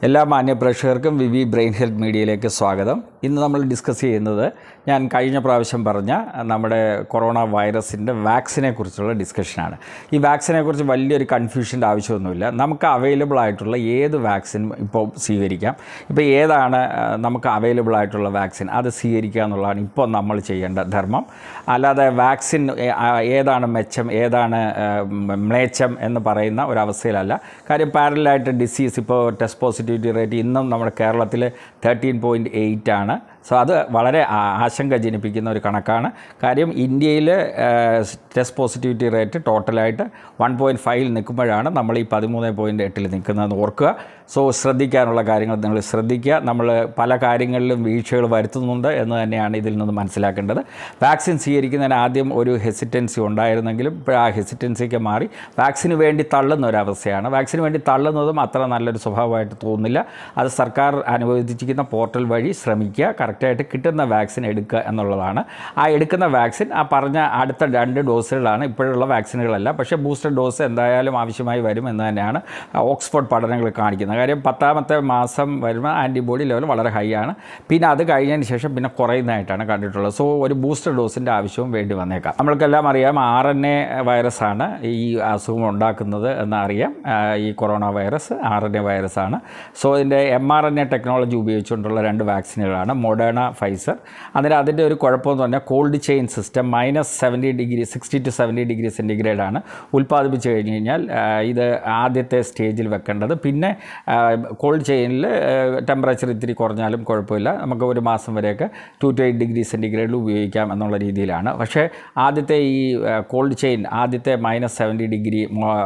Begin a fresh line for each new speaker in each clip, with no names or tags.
എല്ലാ മാന്യപ്രേക്ഷകർക്കും V V brain health മീഡിയയിലേക്ക് സ്വാഗതം ഇന്ന് നമ്മൾ ഡിസ്കസ് ചെയ്യുന്നത് ഞാൻ കഴിഞ്ഞ പ്രാവശ്യം പറഞ്ഞ നമ്മുടെ കൊറോണ വൈറസിൻ്റെ വാക്സിനെ കുറിച്ചുള്ള ഡിസ്കഷനാണ് ഈ വാക്സിനെ കുറിച്ച് വലിയൊരു കൺഫ്യൂഷൻ്റെ ആവശ്യമൊന്നുമില്ല നമുക്ക് അവൈലബിൾ ആയിട്ടുള്ള ഏത് വാക്സിൻ ഇപ്പോൾ സ്വീകരിക്കാം ഇപ്പോൾ ഏതാണ് ആ, നമുക്ക് അവൈലബിൾ ആയിട്ടുള്ള വാക്സിൻ അത് സ്വീകരിക്കുക എന്നുള്ളതാണ് ഇപ്പോൾ നമ്മൾ ചെയ്യേണ്ട ധർമ്മം അല്ലാതെ വാക്സിൻ ഏ, ആ, ഏതാണ് മെച്ചം ഏതാണ് ആ, മ- മ്ലേച്ഛം എന്ന് പറയുന്ന ഒരവസ്ഥയിലല്ല കാര്യം പാരലായിട്ട് ഡിസീസ് ഇപ്പോൾ ടെസ്റ്റ് പോസിറ്റിവിറ്റി റേറ്റ് ഇന്നും നമ്മുടെ കേരളത്തിൽ തേർട്ടീൻ പോയിൻറ്റ് എയ്റ്റ് ആണ് സോ അത് വളരെ ആ- ആശങ്ക ജനിപ്പിക്കുന്ന ഒരു കണക്കാണ് കാര്യം ഇന്ത്യയിൽ ടെസ്റ്റ് പോസിറ്റിവിറ്റി റേറ്റ് ടോട്ടലായിട്ട് വൺ പോയിൻറ്റ് ഫൈവിൽ നിൽക്കുമ്പോഴാണ് നമ്മൾ ഈ പതിമൂന്ന് പോയിൻറ്റ് എട്ടിൽ നിൽക്കുന്നതെന്ന് ഓർക്കുക സോ ശ്രദ്ധിക്കാനുള്ള കാര്യങ്ങൾ നിങ്ങൾ ശ്രദ്ധിക്കുക നമ്മൾ പല കാര്യങ്ങളിലും വീഴ്ചകൾ വരുത്തുന്നുണ്ട് എന്ന് തന്നെയാണ് ഇതിൽ നിന്ന് മനസ്സിലാക്കേണ്ടത് വാക്സിൻ സ്വീകരിക്കുന്നതിന് ആദ്യം ഒരു ഹെസിറ്റൻസി ഉണ്ടായിരുന്നെങ്കിലും ഇപ്പോൾ ആ ഹെസിറ്റൻസിക്ക് മാറി വാക്സിന് വേണ്ടി തള്ളുന്ന ഒരവസ്ഥയാണ് വാക്സിന് വേണ്ടി തള്ളുന്നതും അത്ര നല്ലൊരു സ്വഭാവമായിട്ട് തോന്നുന്നില്ല അത് സർക്കാർ അനുവദിച്ചിരിക്കുന്ന പോർട്ടൽ വഴി ശ്രമിക്കുക കറക്റ്റായിട്ട് കിട്ടുന്ന വാക്സിൻ എടുക്കുക എന്നുള്ളതാണ് ആ എടുക്കുന്ന വാക്സിൻ ആ പറഞ്ഞ അടുത്ത രണ്ട് ഡോസുകളാണ് ഇപ്പോഴുള്ള വാക്സിനുകളല്ല പക്ഷേ ബൂസ്റ്റർ ഡോസ് എന്തായാലും ആവശ്യമായി വരും എന്ന് തന്നെയാണ് ഓക്സ്ഫോർഡ് പഠനങ്ങൾ കാണിക്കുന്നത് കാര്യം പത്താമത്തെ മാസം വരുമ്പോൾ ആൻറ്റിബോഡി ലെവൽ വളരെ ഹൈ ആണ് പിന്നെ അത് കഴിഞ്ഞതിന് ശേഷം പിന്നെ കുറയുന്നതായിട്ടാണ് കണ്ടിട്ടുള്ളത് സോ ഒരു ബൂസ്റ്റർ ഡോസിൻ്റെ ആവശ്യവും വേണ്ടി വന്നേക്കാം നമ്മൾക്കെല്ലാം അറിയാം ആർ എൻ എ വൈറസാണ് ഈ അസുഖം ഉണ്ടാക്കുന്നത് എന്ന് അറിയാം ആ, ഈ corona virus R N A വൈറസാണ് സോ ഇതിൻ്റെ M R N A technology ഉപയോഗിച്ചുകൊണ്ടുള്ള രണ്ട് വാക്സിനുകളാണ് മൊഡേണ ഫൈസർ അതിന് അതിൻ്റെ ഒരു കുഴപ്പമെന്ന് പറഞ്ഞാൽ cold chain system minus seventy degree sixty to seventy degree സെൻറ്റിഗ്രേഡാണ് ഉൽപ്പാദിപ്പിച്ച് കഴിഞ്ഞ് കഴിഞ്ഞാൽ ആ, ഇത് ആദ്യത്തെ സ്റ്റേജിൽ വെക്കേണ്ടത് പിന്നെ കോൾഡ് ചെയിനിൽ ടെമ്പറേച്ചർ ഇത്തിരി കുറഞ്ഞാലും കുഴപ്പമില്ല നമുക്ക് ഒരു മാസം വരെയൊക്കെ ടു ടു എയ്റ്റ് ഡിഗ്രി സെൻറ്റിഗ്രേഡിൽ ഉപയോഗിക്കാം എന്നുള്ള രീതിയിലാണ് പക്ഷേ ആദ്യത്തെ ഈ കോൾഡ് ചെയിൻ ആദ്യത്തെ മൈനസ് സെവൻറ്റി ഡിഗ്രി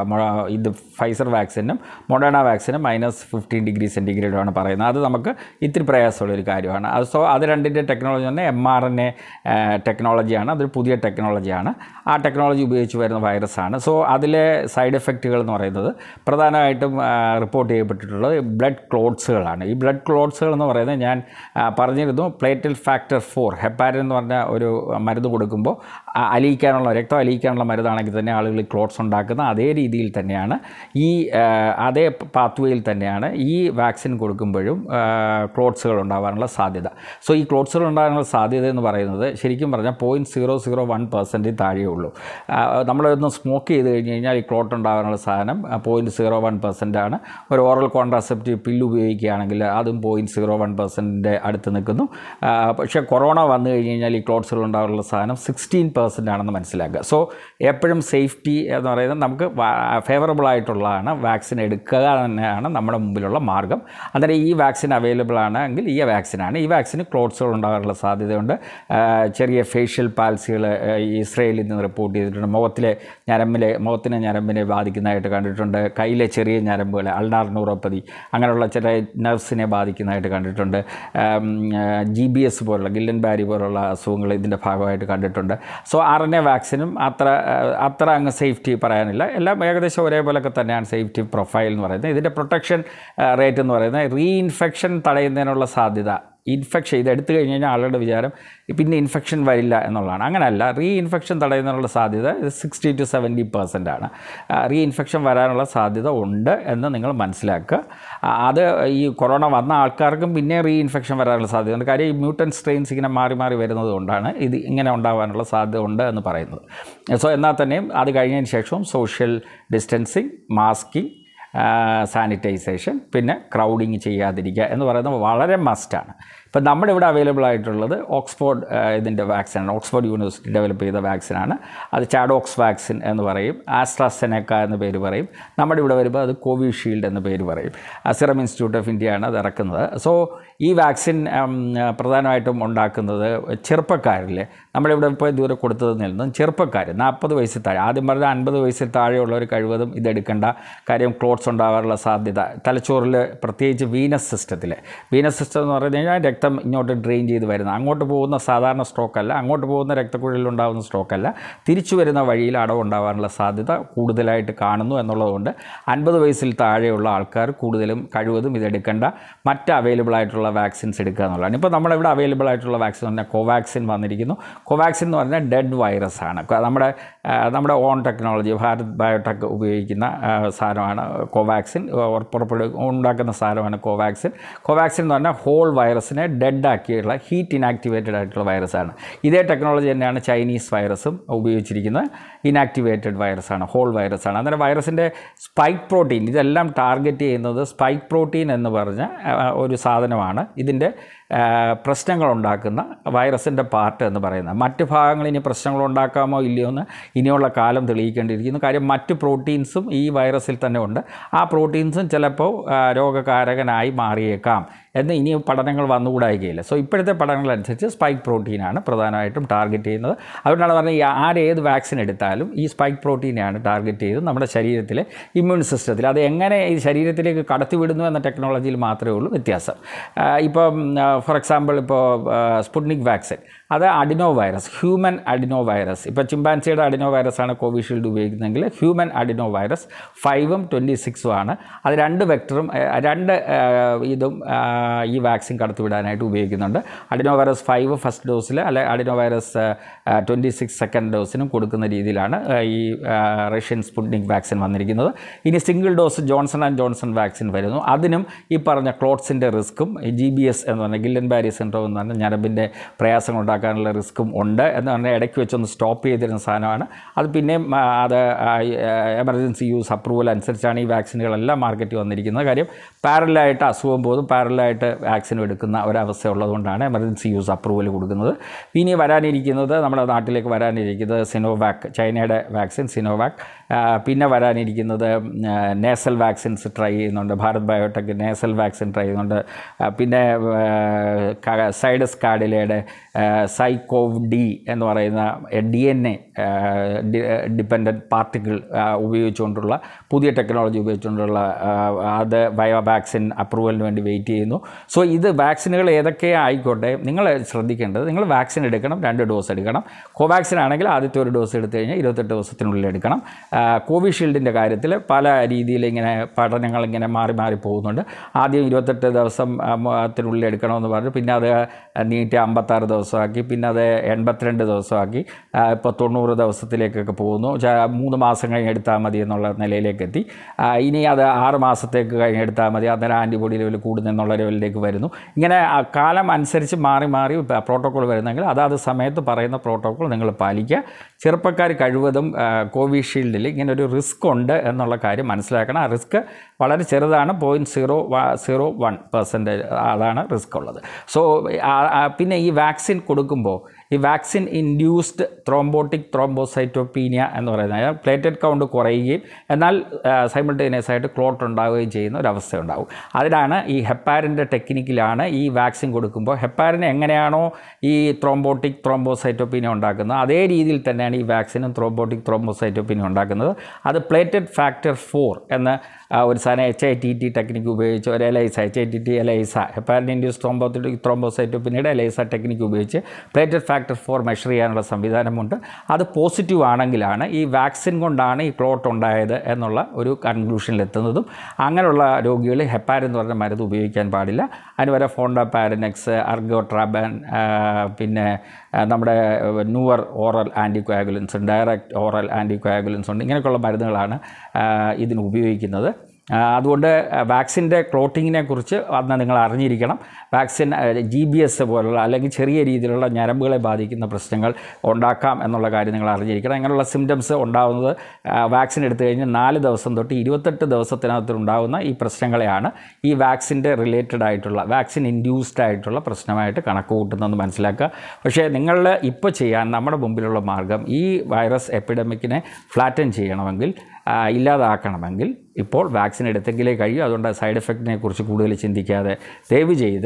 ഇത് ഫൈസർ വാക്സിനും മൊഡേണ വാക്സിനും മൈനസ് ഫിഫ്റ്റീൻ ഡിഗ്രി സെൻറ്റിഗ്രേഡാണ് പറയുന്നത് അത് നമുക്ക് ഇത്തിരി പ്രയാസമുള്ളൊരു കാര്യമാണ് അത് സോ അത് രണ്ടിൻ്റെ ടെക്നോളജി തന്നെ എം ആർ എൻ എ ടെക്നോളജിയാണ് അതൊരു പുതിയ ടെക്നോളജിയാണ് ആ ടെക്നോളജി ഉപയോഗിച്ച് വരുന്ന വൈറസാണ് സോ അതിലെ സൈഡ് എഫക്റ്റുകൾ എന്ന് പറയുന്നത് പ്രധാനമായിട്ടും റിപ്പോർട്ട് ചെയ്യപ്പെട്ടിട്ടുള്ളത് ബ്ലഡ് ക്ലോട്ട്സുകളാണ് ഈ ബ്ലഡ് ക്ലോട്ട്സുകൾ എന്ന് പറയുന്നത് ഞാൻ ആ, പറഞ്ഞിരുന്നു പ്ലേറ്റൽ ഫാക്ടർ ഫോർ ഹെപ്പാരിൻ എന്ന് പറഞ്ഞ ഒരു മരുന്ന് കൊടുക്കുമ്പോൾ ആ, അലിയിക്കാനുള്ള രക്തം അലിയിക്കാനുള്ള മരുന്നാണെങ്കിൽ തന്നെ ആളുകൾ ക്ലോട്ട്സ് ഉണ്ടാക്കുന്ന അതേ രീതിയിൽ തന്നെയാണ് ഈ ആ, അതേ പാത്വേയിൽ തന്നെയാണ് ഈ വാക്സിൻ കൊടുക്കുമ്പോഴും ക്ലോട്ട്സുകൾ ഉണ്ടാകാനുള്ള സാധ്യത സോ ഈ ക്ലോട്ട്സുകൾ ഉണ്ടാകാനുള്ള സാധ്യത എന്ന് പറയുന്നത് ശരിക്കും പറഞ്ഞാൽ point zero zero one percent താഴെ ഉള്ളൂ ആ, നമ്മളൊന്ന് സ്മോക്ക് ചെയ്ത് കഴിഞ്ഞ് കഴിഞ്ഞാൽ ഈ ക്ലോട്ട് ഉണ്ടാകാനുള്ള സാധനം പോയിൻറ്റ് സീറോ വൺ പെർസെൻ്റ് ആണ് ഒരു ഓറൽ കോൺട്രാസെപ്റ്റീവ് പില്ല് ഉപയോഗിക്കുകയാണെങ്കിൽ അതും പോയിൻറ്റ് സീറോ വൺ പെർസെൻറ്റിൻ്റെ അടുത്ത് നിൽക്കുന്നു ആ, പക്ഷേ കൊറോണ വന്നു കഴിഞ്ഞ് കഴിഞ്ഞാൽ ഈ ക്ലോട്ട്സുകൾ ഉണ്ടാകാനുള്ള സാധനം സിക്സ്റ്റീൻ പെർസെൻ്റ് ആണെന്ന് മനസ്സിലാക്കുക സോ എപ്പോഴും സേഫ്റ്റി എന്ന് പറയുന്നത് നമുക്ക് ഫേവറബിൾ ആയിട്ടുള്ളതാണ് വാക്സിൻ എടുക്കുക തന്നെയാണ് നമ്മുടെ മുമ്പിലുള്ള മാർഗം അന്നേരം ഈ വാക്സിൻ അവൈലബിൾ ആണെങ്കിൽ ഈ വാക്സിനാണ് ഈ വാക്സിന് ക്ലോട്ട്സുകൾ ഉണ്ടാകാനുള്ള സാധ്യതയുണ്ട് ആ, ചെറിയ ഫേഷ്യൽ പാൽസികൾ ഇസ്രയേലിൽ നിന്ന് റിപ്പോർട്ട് ചെയ്തിട്ടുണ്ട് മുഖത്തിലെ ഞരമ്പിലെ മുഖത്തിനെ ഞരമ്പിനെ ബാധിക്കുന്നതായിട്ട് കണ്ടിട്ടുണ്ട് കയ്യിലെ ചെറിയ ഞരമ്പുകൾ അൾനാർ ന്യൂറോപ്പതി അങ്ങനെയുള്ള ചില നെർവ്സിനെ ബാധിക്കുന്നതായിട്ട് കണ്ടിട്ടുണ്ട് ജി ബി എസ് പോലുള്ള ഗില്ലൻ ബാരി പോലുള്ള അസുഖങ്ങൾ ഇതിൻ്റെ ഭാഗമായിട്ട് കണ്ടിട്ടുണ്ട് സോ ആർ എൻ എ വാക്സിനും അത്ര ആ, അത്ര അങ്ങ് സേഫ്റ്റി പറയാനില്ല എല്ലാം ഏകദേശം ഒരേപോലൊക്കെ തന്നെയാണ് സേഫ്റ്റി പ്രൊഫൈൽ എന്ന് പറയുന്നത് ഇതിൻ്റെ പ്രൊട്ടക്ഷൻ റേറ്റ് എന്ന് പറയുന്നത് റീഇൻഫെക്ഷൻ തടയുന്നതിനുള്ള സാധ്യത ഇൻഫെക്ഷൻ ഇത് എടുത്തു കഴിഞ്ഞ് കഴിഞ്ഞാൽ ആളുകളുടെ വിചാരം പിന്നെ ഇൻഫെക്ഷൻ വരില്ല എന്നുള്ളതാണ് അങ്ങനെയല്ല റീ ഇൻഫെക്ഷൻ തടയുന്നതിനുള്ള സാധ്യത ഇത് സിക്സ്റ്റി ടു സെവൻറ്റി പെർസെൻ്റ് ആണ് റീ ഇൻഫെക്ഷൻ വരാനുള്ള സാധ്യത ഉണ്ട് എന്ന് നിങ്ങൾ മനസ്സിലാക്കുക ആ, അത് ഈ കൊറോണ വന്ന ആൾക്കാർക്കും പിന്നെ റീ ഇൻഫെക്ഷൻ വരാനുള്ള സാധ്യതയുണ്ട് കാര്യം ഈ മ്യൂട്ടൻ സ്ട്രെയിൻസ് ഇങ്ങനെ മാറി മാറി വരുന്നത് കൊണ്ടാണ് ഇത് ഇങ്ങനെ ഉണ്ടാകാനുള്ള സാധ്യത ഉണ്ട് എന്ന് പറയുന്നത് സോ എന്നാൽ തന്നെയും അത് കഴിഞ്ഞതിന് ശേഷവും സോഷ്യൽ ഡിസ്റ്റൻസിങ് മാസ്കിങ് സാനിറ്റൈസേഷൻ പിന്നെ ക്രൗഡിങ് ചെയ്യാതിരിക്കുക എന്ന് പറയുന്നത് വളരെ മസ്റ്റാണ് ഇപ്പം നമ്മുടെ ഇവിടെ അവൈലബിൾ ആയിട്ടുള്ളത് ഓക്സ്ഫോർഡ് ആ, ഇതിൻ്റെ വാക്സിനാണ് ഓക്സ്ഫോർഡ് യൂണിവേഴ്സിറ്റി ഡെവലപ്പ് ചെയ്ത വാക്സിനാണ് അത് ചാഡോക്സ് വാക്സിൻ എന്ന് പറയും ആസ്ട്രാസെനക്ക എന്ന് പേര് പറയും നമ്മുടെ ഇവിടെ വരുമ്പോൾ അത് കോവിഷീൽഡ് എന്ന് പേര് പറയും സിറം ഇൻസ്റ്റിറ്റ്യൂട്ട് ഓഫ് ഇന്ത്യയാണ് അത് ഇറക്കുന്നത് സോ ഈ വാക്സിൻ ഉം, പ്രധാനമായിട്ടും ഉണ്ടാക്കുന്നത് ചെറുപ്പക്കാരിലെ നമ്മളിവിടെ ഇപ്പോൾ ഇതുവരെ കൊടുത്തതിൽ നിന്നും ചെറുപ്പക്കാർ നാൽപ്പത് വയസ്സിൽ താഴെ ആദ്യം പറഞ്ഞ അൻപത് വയസ്സിൽ താഴെയുള്ളവർ കഴിവതും ഇതെടുക്കേണ്ട കാര്യം ക്ലോട്ട്സ് ഉണ്ടാകാനുള്ള സാധ്യത തലച്ചോറിൽ പ്രത്യേകിച്ച് വീനസ് സിസ്റ്റത്തിൽ വീനസ് സിസ്റ്റം എന്ന് പറഞ്ഞു കഴിഞ്ഞാൽ രക്തം ഇങ്ങോട്ട് ഡ്രെയിൻ ചെയ്ത് വരുന്നത് അങ്ങോട്ട് പോകുന്ന സാധാരണ സ്ട്രോക്കല്ല അങ്ങോട്ട് പോകുന്ന രക്തക്കുഴലിലുണ്ടാകുന്ന സ്ട്രോക്കല്ല തിരിച്ചു വരുന്ന വഴിയിൽ അടവുണ്ടാവാനുള്ള സാധ്യത കൂടുതലായിട്ട് കാണുന്നു എന്നുള്ളതുകൊണ്ട് അൻപത് വയസ്സിൽ താഴെയുള്ള ആൾക്കാർ കൂടുതലും കഴിവതും ഇതെടുക്കേണ്ട മറ്റ് അവൈലബിൾ ആയിട്ടുള്ള വാക്സിൻസ് എടുക്കുക എന്നുള്ളതാണ് ഇപ്പോൾ നമ്മളിവിടെ അവൈലബിൾ ആയിട്ടുള്ള വാക്സിൻ പറഞ്ഞാൽ കോവാക്സിൻ വന്നിരിക്കുന്നു കോവാക്സിൻ എന്ന് പറഞ്ഞാൽ ഡെഡ് വൈറസ് ആണ് ക- നമ്മുടെ ആ, നമ്മുടെ ഓൺ ടെക്നോളജി ഭാരത് ബയോടെക് ഉപയോഗിക്കുന്ന ആ, സാധനമാണ് കോവാക്സിൻ ഓർ പുറപ്പെടു ഉണ്ടാക്കുന്ന സാധനമാണ് കോവാക്സിൻ കോവാക്സിൻ എന്ന് പറഞ്ഞാൽ ഹോൾ വൈറസിനെ ഡെഡ് ആക്കിയുള്ള ഹീറ്റ് ഇനാക്ടിവേറ്റഡ് ആയിട്ടുള്ള വൈറസാണ് ഇതേ ടെക്നോളജി തന്നെയാണ് ചൈനീസ് വൈറസും ഉപയോഗിച്ചിരിക്കുന്നത് ഇനാക്ടിവേറ്റഡ് വൈറസാണ് ഹോൾ വൈറസാണ് അന്നേരം വൈറസിൻ്റെ സ്പൈക്ക് പ്രോട്ടീൻ ഇതെല്ലാം ടാർഗറ്റ് ചെയ്യുന്നത് സ്പൈക്ക് പ്രോട്ടീൻ എന്ന് പറഞ്ഞ ആ, ഒരു സാധനമാണ് ഇതിൻ്റെ ആ, പ്രശ്നങ്ങളുണ്ടാക്കുന്ന വൈറസിൻ്റെ പാർട്ട് എന്ന് പറയുന്നത് മറ്റ് ഭാഗങ്ങൾ ഇനി പ്രശ്നങ്ങൾ ഉണ്ടാക്കാമോ ഇല്ലയോ എന്ന് ഇനിയുള്ള കാലം തെളിയിക്കേണ്ടിയിരിക്കുന്നു കാര്യം മറ്റ് പ്രോട്ടീൻസും ഈ വൈറസിൽ തന്നെ ഉണ്ട് ആ പ്രോട്ടീൻസും ചിലപ്പോൾ ആ, രോഗകാരകനായി മാറിയേക്കാം എന്ന് ഇനി പഠനങ്ങൾ വന്നുകൂടായികയില്ല സോ ഇപ്പോഴത്തെ പഠനങ്ങളനുസരിച്ച് സ്പൈക്ക് പ്രോട്ടീനാണ് പ്രധാനമായിട്ടും ടാർഗറ്റ് ചെയ്യുന്നത് അതുകൊണ്ടാണ് പറഞ്ഞത് ഈ ആരേത് വാക്സിൻ എടുത്താലും ഈ സ്പൈക്ക് പ്രോട്ടീനെയാണ് ടാർഗറ്റ് ചെയ്ത് നമ്മുടെ ശരീരത്തിലെ ഇമ്മ്യൂൺ സിസ്റ്റത്തിൽ അത് എങ്ങനെ ഈ ശരീരത്തിലേക്ക് കടത്തിവിടുന്നു എന്ന ടെക്നോളജിയിൽ മാത്രമേ ഉള്ളൂ വ്യത്യാസം ആ, ഇപ്പം ഫോർ എക്സാമ്പിൾ ഇപ്പോൾ സ്പുട്നിക് വാക്സിൻ അത് adeno virus human adeno virus ഇപ്പോൾ ചിമ്പാൻസിയുടെ അഡിനോ വൈറസാണ് കോവിഷീൽഡ് ഉപയോഗിക്കുന്നതെങ്കിൽ ഹ്യൂമൻ അഡിനോ വൈറസ് ഫൈവും ട്വൻറ്റി സിക്സും ആണ് അത് രണ്ട് വെക്ടറും ഏ, രണ്ട് ഏ, ഇതും ആ, ഈ വാക്സിൻ കടത്തിവിടാനായിട്ട് ഉപയോഗിക്കുന്നുണ്ട് അഡിനോ വൈറസ് ഫൈവ് ഫസ്റ്റ് ഡോസിൽ അല്ലെ adeno virus twenty six second ഡോസിനും കൊടുക്കുന്ന രീതിയിലാണ് ആ, ഈ ആ, റഷ്യൻ സ്പുട്നിക് വാക്സിൻ വന്നിരിക്കുന്നത് ഇനി single dose Johnson and Johnson vaccine വരുന്നു അതിനും ഈ പറഞ്ഞ ക്ലോട്ട്സിൻ്റെ റിസ്ക്കും ജി ബി എസ് എന്ന് പറഞ്ഞാൽ ഗില്ലൻ ബാരി സിൻഡ്രോം എന്ന് പറഞ്ഞാൽ ഞരമ്പിൻ്റെ പ്രയാസങ്ങൾ ഉണ്ടാക്കാനുള്ള റിസ്ക്കും ഉണ്ട് എന്ന് പറഞ്ഞാൽ ഇടയ്ക്ക് വെച്ചൊന്ന് സ്റ്റോപ്പ് ചെയ്തിരുന്ന സാധനമാണ് അത് പിന്നെയും ആ, അത് എമർജൻസി യൂസ് അപ്രൂവൽ അനുസരിച്ചാണ് ഈ വാക്സിനുകളെല്ലാം മാർക്കറ്റിൽ വന്നിരിക്കുന്നത് കാര്യം പാരലായിട്ട് അസുഖം പോലും പാരലായിട്ട് വാക്സിനും എടുക്കുന്ന ഒരവസ്ഥ ഉള്ളതുകൊണ്ടാണ് എമർജൻസി യൂസ് അപ്രൂവൽ കൊടുക്കുന്നത് ഇനി വരാനിരിക്കുന്നത് നമ്മുടെ നാട്ടിലേക്ക് വരാനിരിക്കുന്നത് സിനോവാക് ചൈനയുടെ വാക്സിൻ സിനോവാക് ആ, പിന്നെ വരാനിരിക്കുന്നത് നേസൽ വാക്സിൻസ് ട്രൈ ചെയ്യുന്നുണ്ട് Bharat Biotech nasal vaccine try ചെയ്യുന്നുണ്ട് ആ, പിന്നെ ആ, സൈഡസ് കാഡിലയുടെ സൈക്കോവ് ഡി എന്ന് പറയുന്ന D N A dependent particle ഉപയോഗിച്ചുകൊണ്ടുള്ള പുതിയ ടെക്നോളജി ഉപയോഗിച്ചുകൊണ്ടുള്ള ആ, അത് ബയോ വാക്സിൻ അപ്രൂവലിന് വേണ്ടി വെയിറ്റ് ചെയ്യുന്നു സോ ഇത് വാക്സിനുകൾ ഏതൊക്കെ ആയിക്കോട്ടെ നിങ്ങൾ ശ്രദ്ധിക്കേണ്ടത് നിങ്ങൾ വാക്സിൻ എടുക്കണം രണ്ട് ഡോസ് എടുക്കണം കോവാക്സിൻ ആണെങ്കിൽ ആദ്യത്തെ ഒരു ഡോസ് എടുത്തു കഴിഞ്ഞാൽ ഇരുപത്തെട്ട് ദിവസത്തിനുള്ളിൽ എടുക്കണം ആ, കോവിഷീൽഡിൻ്റെ കാര്യത്തിൽ പല രീതിയിൽ ഇങ്ങനെ പഠനങ്ങൾ ഇങ്ങനെ മാറി മാറി പോകുന്നുണ്ട് ആദ്യം ഇരുപത്തെട്ട് ദിവസം ആ, മ- ത്തിനുള്ളിൽ എടുക്കണമെന്ന് പറഞ്ഞു പിന്നെ അത് നീട്ടി അമ്പത്താറ് ദിവസമാക്കി പിന്നെ അത് എൺപത്തിരണ്ട് ദിവസമാക്കി ആ, ഇപ്പോൾ തൊണ്ണൂറ് ദിവസത്തിലേക്കൊക്കെ പോകുന്നു ച- മൂന്ന് മാസം കഴിഞ്ഞ് എടുത്താൽ മതി എന്നുള്ള നിലയിലേക്ക് എത്തി ആ, ഇനി അത് ആറ് മാസത്തേക്ക് കഴിഞ്ഞ് എടുത്താൽ മതി അന്നേരം ആൻറ്റിബോഡി ലെവൽ കൂടുന്നെന്നുള്ള ലെവലിലേക്ക് വരുന്നു ഇങ്ങനെ ആ കാലം അനുസരിച്ച് മാറി മാറി പ്രോട്ടോക്കോൾ വരുന്നെങ്കിൽ അതാത് സമയത്ത് പറയുന്ന പ്രോട്ടോക്കോൾ നിങ്ങൾ പാലിക്കുക ചെറുപ്പക്കാർ കഴിവതും ആ, കോവിഷീൽഡിൽ ഇങ്ങനെ ഒരു റിസ്ക് ഉണ്ട് എന്നുള്ള കാര്യം മനസ്സിലാക്കണം ആ റിസ്ക് വളരെ ചെറുതാണ് point zero zero one percentage അതാണ് റിസ്ക് ഉള്ളത് സോ പിന്നെ ഈ വാക്സിൻ കൊടുക്കുമ്പോൾ ഈ വാക്സിൻ ഇൻഡ്യൂസ്ഡ് ത്രോംബോട്ടിക് ത്രോംബോസൈറ്റോപീനിയ എന്ന് പറയുന്നത് പ്ലേറ്റഡ് കൗണ്ട് കുറയുകയും എന്നാൽ സൈമിൾട്ടേനിയസ് ആയിട്ട് ക്ലോട്ട് ഉണ്ടാവുകയും ചെയ്യുന്ന ഒരു അവസ്ഥ ഉണ്ടാവും അതിനാണ് ഈ ഹെപ്പാരിൻ്റെ ടെക്നിക്കിലാണ് ഈ വാക്സിൻ കൊടുക്കുമ്പോൾ ഹെപ്പാരിന് എങ്ങനെയാണോ ഈ ത്രോംബോട്ടിക് ത്രോംബോസൈറ്റോപീനിയ ഉണ്ടാക്കുന്നത് അതേ രീതിയിൽ തന്നെയാണ് ഈ വാക്സിനും ത്രോംബോട്ടിക് ത്രോംബോസൈറ്റോപീനിയ ഉണ്ടാക്കുന്നത് അത് പ്ലേറ്റഡ് ഫാക്ടർ ഫോർ എന്ന ആ, ഒരു സാധനം H I T T technique ഉപയോഗിച്ച് ഒരു ELISA H I T T ELISA heparin induce thrombotic ത്രോംബോസൈറ്റോപിനിയുടെ എലൈസ ടെക്നിക്ക് ഉപയോഗിച്ച് പ്ലേറ്റഡ് ഫാക്ടർ ഫോർ മെഷർ ചെയ്യാനുള്ള സംവിധാനമുണ്ട് അത് പോസിറ്റീവ് ആണെങ്കിലാണ് ഈ വാക്സിൻ കൊണ്ടാണ് ഈ ക്ലോട്ട് ഉണ്ടായത് എന്നുള്ള ഒരു കൺക്ലൂഷനിലെത്തുന്നതും അങ്ങനെയുള്ള രോഗികൾ ഹെപ്പാരിൻ എന്ന് പറഞ്ഞ മരുന്ന് ഉപയോഗിക്കാൻ പാടില്ല അതിന് വരെ ഫോണ്ട പാരനെക്സ് അർഗോട്രാബൻ പിന്നെ ആ, നമ്മുടെ ന്യൂവർ ഓറൽ ആൻറ്റിക്കോയാഗുലൻസ് ഉണ്ട് ഡയറക്റ്റ് ഓറൽ ആൻറ്റിക്കോയാഗുലൻസ് ഉണ്ട് ഇങ്ങനെയൊക്കെയുള്ള മരുന്നുകളാണ് ആ, ഇതിന് ഉപയോഗിക്കുന്നത് ആ, അതുകൊണ്ട് വാക്സിൻ്റെ ക്ലോട്ടിങ്ങിനെ കുറിച്ച് അന്ന് നിങ്ങൾ അറിഞ്ഞിരിക്കണം വാക്സിൻ ജി ബി എസ് പോലുള്ള അല്ലെങ്കിൽ ചെറിയ രീതിയിലുള്ള ഞരമ്പുകളെ ബാധിക്കുന്ന പ്രശ്നങ്ങൾ ഉണ്ടാക്കാം എന്നുള്ള കാര്യം നിങ്ങൾ അറിഞ്ഞിരിക്കണം അങ്ങനെയുള്ള സിംറ്റംസ് ഉണ്ടാകുന്നത് ആ, വാക്സിൻ എടുത്തു കഴിഞ്ഞ് നാല് ദിവസം തൊട്ട് ഇരുപത്തെട്ട് ദിവസത്തിനകത്ത് ഉണ്ടാകുന്ന ഈ പ്രശ്നങ്ങളെയാണ് ഈ വാക്സിൻ്റെ റിലേറ്റഡ് ആയിട്ടുള്ള വാക്സിൻ ഇൻഡ്യൂസ്ഡ് ആയിട്ടുള്ള പ്രശ്നമായിട്ട് കണക്ക് കൂട്ടുന്നതെന്ന് മനസ്സിലാക്കുക പക്ഷേ നിങ്ങൾ ഇപ്പോൾ ചെയ്യാൻ നമ്മുടെ മുമ്പിലുള്ള മാർഗം ഈ വൈറസ് എപ്പിഡമിക്കിനെ ഫ്ലാറ്റൻ ചെയ്യണമെങ്കിൽ ആ, ഇല്ലാതാക്കണമെങ്കിൽ ഇപ്പോൾ വാക്സിൻ എടുത്തെങ്കിലേ കഴിയൂ അതുകൊണ്ട് സൈഡ് എഫക്റ്റിനെ കുറിച്ച് കൂടുതൽ ചിന്തിക്കാതെ ദയവ് ചെയ്ത്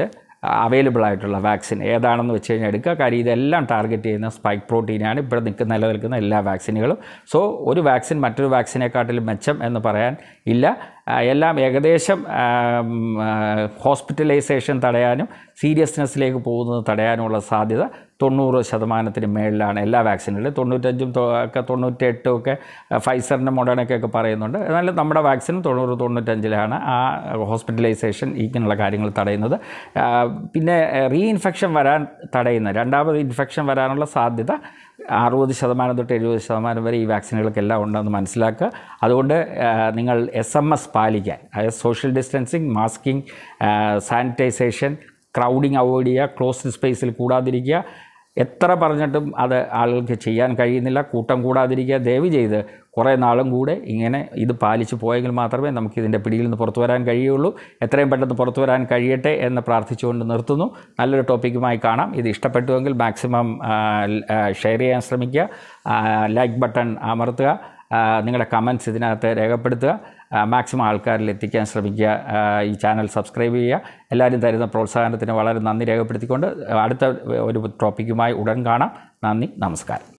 അവൈലബിൾ ആയിട്ടുള്ള വാക്സിൻ ഏതാണെന്ന് വെച്ച് കഴിഞ്ഞാൽ എടുക്കുക കാര്യം ഇതെല്ലാം ടാർഗറ്റ് ചെയ്യുന്ന സ്പൈക്ക് പ്രോട്ടീനാണ് ഇവിടെ നിൽക്കുന്ന നിലനിൽക്കുന്ന എല്ലാ വാക്സിനുകളും സോ ഒരു വാക്സിൻ മറ്റൊരു വാക്സിനെക്കാട്ടിലും മെച്ചം എന്ന് പറയാൻ ഇല്ല ആ, എല്ലാം ഏകദേശം ഹോസ്പിറ്റലൈസേഷൻ തടയാനും സീരിയസ്നെസ്സിലേക്ക് പോകുന്നത് തടയാനുമുള്ള സാധ്യത തൊണ്ണൂറ് ശതമാനത്തിന് മേളിലാണ് എല്ലാ വാക്സിനുകളും തൊണ്ണൂറ്റഞ്ചും തൊ- ഒക്കെ തൊണ്ണൂറ്റെട്ടും ഒക്കെ ഫൈസറിൻ്റെ മൊഡേണയ്ക്കൊക്കെ പറയുന്നുണ്ട് എന്നാൽ നമ്മുടെ വാക്സിനും തൊണ്ണൂറ് തൊണ്ണൂറ്റഞ്ചിലാണ് ആ ഹോസ്പിറ്റലൈസേഷൻ ഇങ്ങനെയുള്ള കാര്യങ്ങൾ തടയുന്നത് ആ, പിന്നെ റീഇൻഫെക്ഷൻ വരാൻ തടയുന്ന രണ്ടാമത് ഇൻഫെക്ഷൻ വരാനുള്ള സാധ്യത അറുപത് ശതമാനം തൊട്ട് എഴുപത് ശതമാനം വരെ ഈ വാക്സിനുകൾക്കെല്ലാം ഉണ്ടെന്ന് മനസ്സിലാക്കുക അതുകൊണ്ട് ആ, നിങ്ങൾ എസ് എം എസ് പാലിക്കാൻ അതായത് social distancing masking sanitisation crowding avoid ചെയ്യുക ക്ലോസ്ഡ് സ്പേസിൽ കൂടാതിരിക്കുക എത്ര പറഞ്ഞിട്ടും അത് ആളുകൾക്ക് ചെയ്യാൻ കഴിയുന്നില്ല കൂട്ടം കൂടാതിരിക്കുക ദയവ് ചെയ്ത് കുറേ നാളും കൂടെ ഇങ്ങനെ ഇത് പാലിച്ച് പോയെങ്കിൽ മാത്രമേ നമുക്ക് ഇതിൻ്റെ പിടിയിൽ നിന്ന് പുറത്തു വരാൻ കഴിയുള്ളൂ എത്രയും പെട്ടെന്ന് പുറത്തു വരാൻ കഴിയട്ടെ എന്ന് പ്രാർത്ഥിച്ചുകൊണ്ട് നിർത്തുന്നു നല്ലൊരു ടോപ്പിക്കുമായി കാണാം ഇത് ഇഷ്ടപ്പെട്ടുവെങ്കിൽ മാക്സിമം ഷെയർ ചെയ്യാൻ ശ്രമിക്കുക ലൈക്ക് ബട്ടൺ അമർത്തുക ആ, നിങ്ങളുടെ കമൻസ് ഇതിനകത്ത് രേഖപ്പെടുത്തുക ആ, മാക്സിമം ആൾക്കാരിൽ എത്തിക്കാൻ ശ്രമിക്കുക ആ, ഈ ചാനൽ സബ്സ്ക്രൈബ് ചെയ്യുക എല്ലാവരും തരുന്ന പ്രോത്സാഹനത്തിന് വളരെ നന്ദി രേഖപ്പെടുത്തിക്കൊണ്ട് അടുത്ത ഒരു ടോപ്പിക്കുമായി ഉടൻ കാണാം നന്ദി നമസ്കാരം